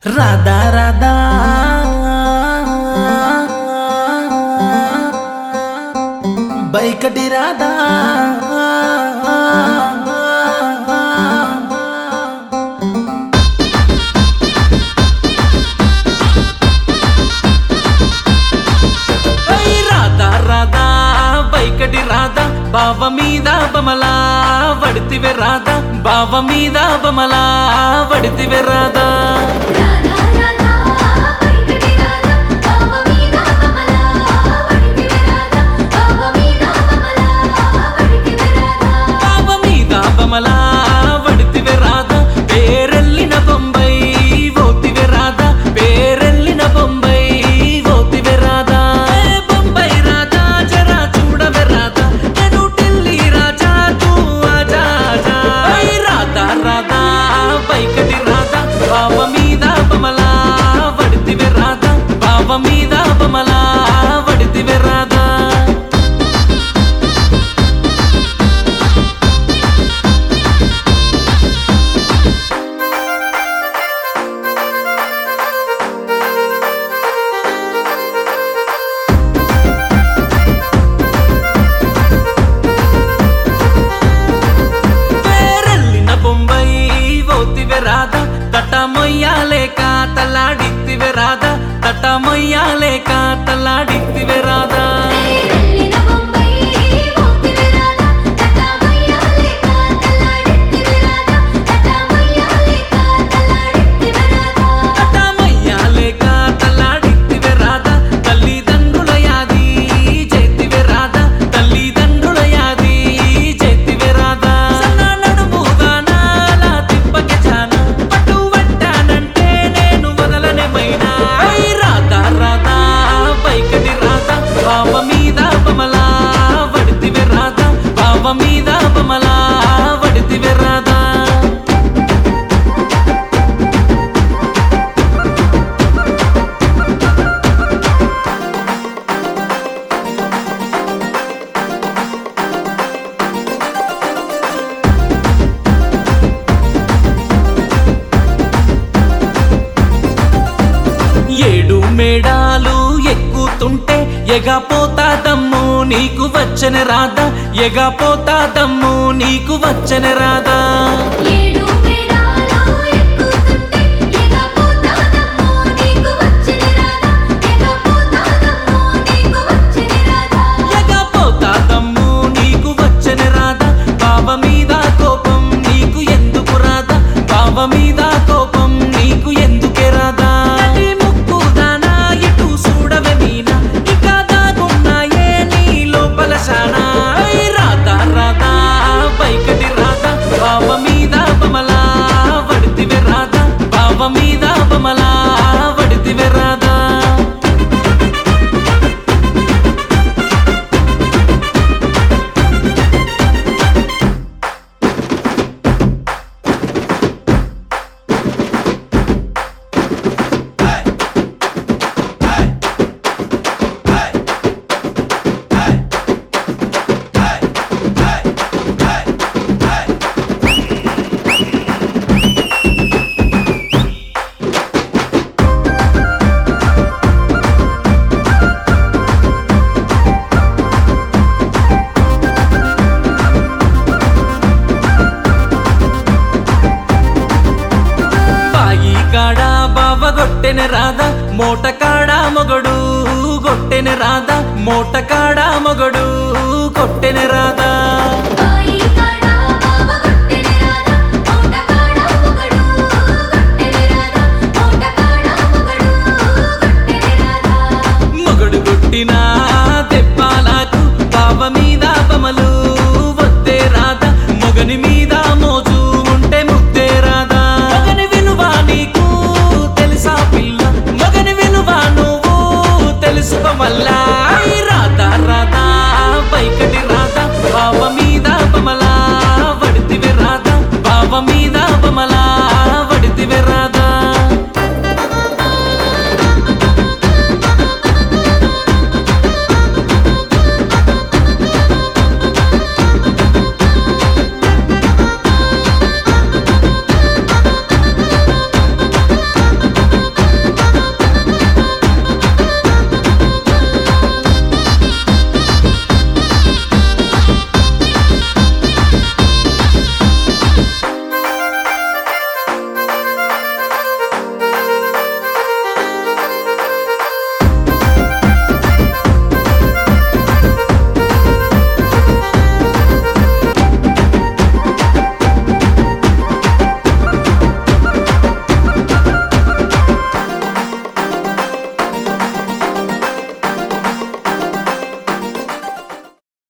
రాధా రాధా బైకటి రాధా ఐ రాధా రాధా బైకటి రాధా బావ మీద బమలా వడితివే రాధా బావ మీద బమలా వడితివే రాధా రాధా రాధా వైకటి రాధా బావ మీద కమలా వడితివే రాధా బావ మీద కమలా వడితివే రాధా బావ మీద బమలా వడితివే రాధా పేరెల్లిన బొంబై ఓతివే రాధా పేరెల్లిన బొంబై ఓతివే రాధా ఏ బొంబై రాధా జరా చూడవే రాధా నేను ఢిల్లీ రాజా తూ ఆజా ఆజా ఐ రాధా రాధా బైకటి రాధా బావ మీద బమలా వడితివే రాధా బావ మీద బమలా వడితివే రాధా పేరెల్లిన బొంబై ఓతివే రాధ తట మొయ్యాలేక తల్లాడిత్తివే రాధ తట మొయ్యాలేక తల్లాడిత్తివే రాధ వెళ్ళిన బొంబై ఓతివే రాధా తటమయ్యాలేక తల్లాడితివే రాధా తటమయ్యాలేక తల్లాడితివే రాధా తట మొయ్యాలేక తల్లాడిత్తివే రాధ తల్లిదండ్రుల యాది చేతివే రాధ తల్లిదండ్రుల యాది చేతివే రాధ సన్న నడుముగానా అలా తిప్పకే జానా పట్టు పట్టానంటే నేను వదలనే మైనా ఐ రాధా రాధా బైకటి రాధా బావ మీద బమలా వడితివే రాధా బావ మీద బమలా వడితివే రాధా ఏడు మేడాలు ఎక్కుతుంటే ఎగపోతా దమ్ము నీకు వచ్చని రాదా ఎగపోతా దమ్ము నీకు వచ్చని రాదా ఏడు మేడాలు ఎక్కుతుంటే ఎగపోతాదమ్మో నీకు వచ్చిన రాధా ఎగపోతాదమ్మో నీకు వచ్చిన రాధా ఎగపోతా దమ్ము నీకు వచ్చని రాదా బావ మీద కోపం నీకు ఎందుకు రాదా బావ మీద కోపం నీకు ఎందుకే రాదా నడి ముక్కు దానా ఇటు చూడవే మీనా ఇక దాగున్నాయే నీ లోపల శానా ఐ రాధా రాధా బైకటి రాధా బావ మీద బమలా వడితివే రాధా బావ మీద బమలా వడితివే రాధా బాయి కాడ బావ గొట్టెన రాధా మోట కాడ మొగడు గొట్టెన రాధా మోట కాడ మొగడు కొట్టెన రాధా